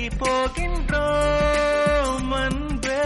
போகின்றோம் அன்பே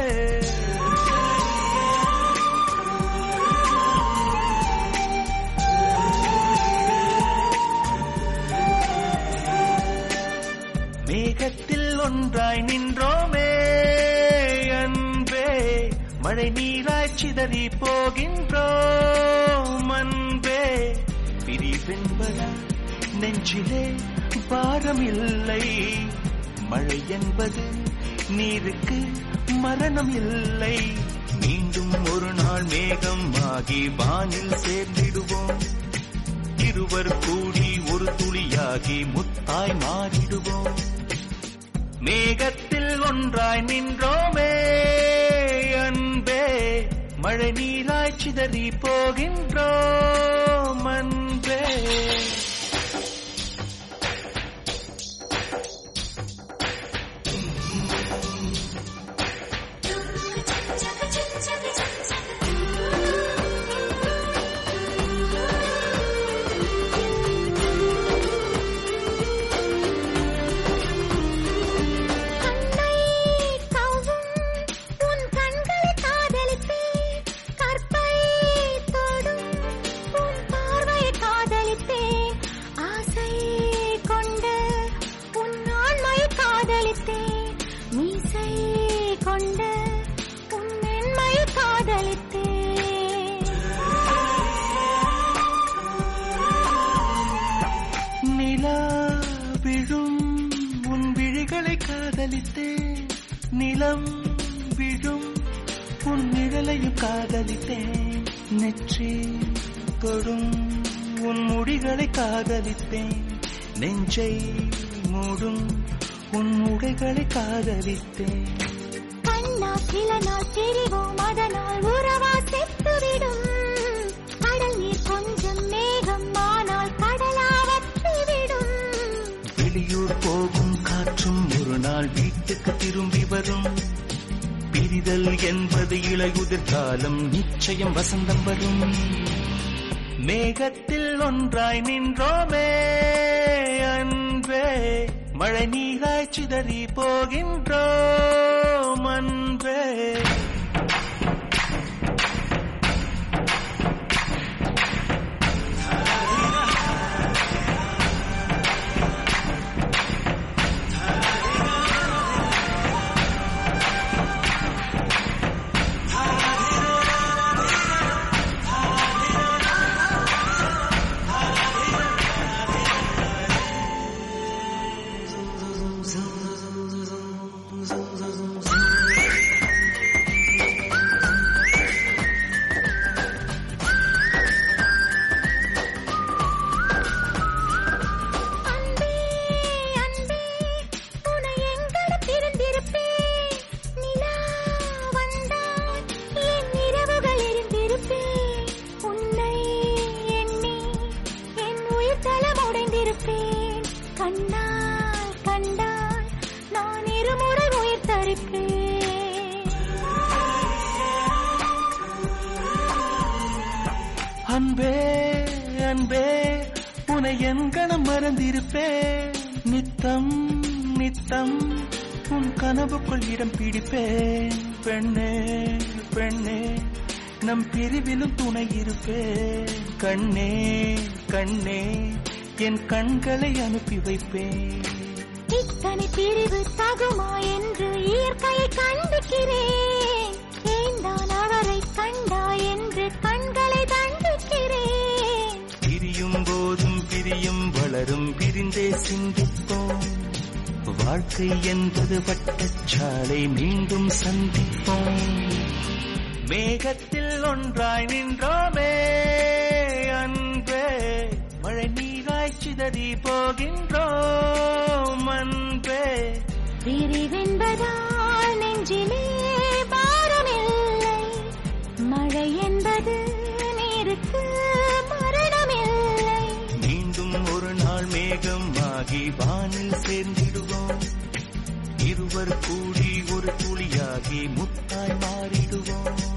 மேகத்தில் ஒன்றாய் நின்றோமே அன்பே மழை நீராய் சிதறி போகின்றோம் அன்பே பிரிவென்பதா நெஞ்சிலே பாரம் இல்லை மழை என்பது நீருக்கு மரணம் இல்லை மீண்டும் ஒரு நாள் மேகம் ஆகி வானில் சேர்ந்திடுவோம் இருவர் கூடி ஒரு துளியாகி முத்தாய் மாறிடுவோம் மேகத்தில் ஒன்றாய் நின்றோமே அன்பே மழை நீராய் சிதறி போகின்றோம் அன்பே கண்ணை கவ்வும் உன் கண்களை காதலித்தேன் கற்பை தொடும் உன் பார்வையை காதலித்தேன் ஆசை கொண்டு உன் ஆண்மையை காதலித்தேன் மீசை கொண்டு உன் மென்மையை காதலித்தேன் நிலா விழும் உன் விழிகளை காதலித்தேன் நிலம் விழும் உன் நிழலையும் காதலித்தேன் நெற்றி தொடும் உன் முடிகளை காதலித்தேன் நெஞ்சை மூடும் உன் உடைகளை காதலித்தேன் கண்ணா சில நாள் திரிவோம் அதனால் உறவா செத்துவிடும் கடல் நீர் கொஞ்சம் மேகம் ஆனால் கடலாவற்றிவிடும் வெளியூர் போகும் காற்றும் ஒரு நாள் வீட்டுக்கு திரும்பி வரும் பிரிதல் என்பது இளையுதிர் காலம் நிச்சயம் வசந்தம் வரும் மேகத்தில் ஒன்றாய் நின்றோமே அன்பே மழை நீராய் சிதறி போகின்றோம் அன்பே அன்பே அன்பே உனை எங்கட பிறந்திருப்பேன் நிலா வந்தால் என் இரவுகள் எரிந்திருப்பேன் உன்னை எண்ணி என் உயிர் தலம் உடைந்திருப்பேன் கண்ணால் கண்டால் நான் இருமுறை உயிர் தரிப்பேன் அன்பே அன்பே உனை என் கணம் மறந்திருப்பேன் நித்தம் நித்தம் உன் கனவுக்குள் இடம் பிடிப்பேன் பெண்ணே பெண்ணே நம் பிரிவிலும் துணை இருப்பேன் கண்ணே கண்ணே என் கண்களை அனுப்பி வைப்பேன் இத்தனை பிரிவு தகுமா என்று இயற்கையை கண்டிக்கிறேன் ஏந்தான் அவரை கண்டா என்று கண்களை தண்டிக்கிறேன் பிரியும் போதும் பிரியும் வளரும் பிரிந்தே சிந்திப்போம் வாழ்க்கை என்பது வட்டச்சாலை மீண்டும் சந்திப்போம் மேகத்தில் ஒன்றாய் நின்றோமே அன்பே மழை நீராய் சிதறி போகின்றோம் அன்பே பிரிவென்பதால் நெஞ்சிலே பாரமில்லை மழை என்பது நீருக்கு மரணமில்லை மீண்டும் ஒரு நாள் மேகம் ஆகி வானில் சேர்ந்திடுவோம் இருவர் கூடி ஒரு துளியாகி முத்தாய் மாறிடுவோம்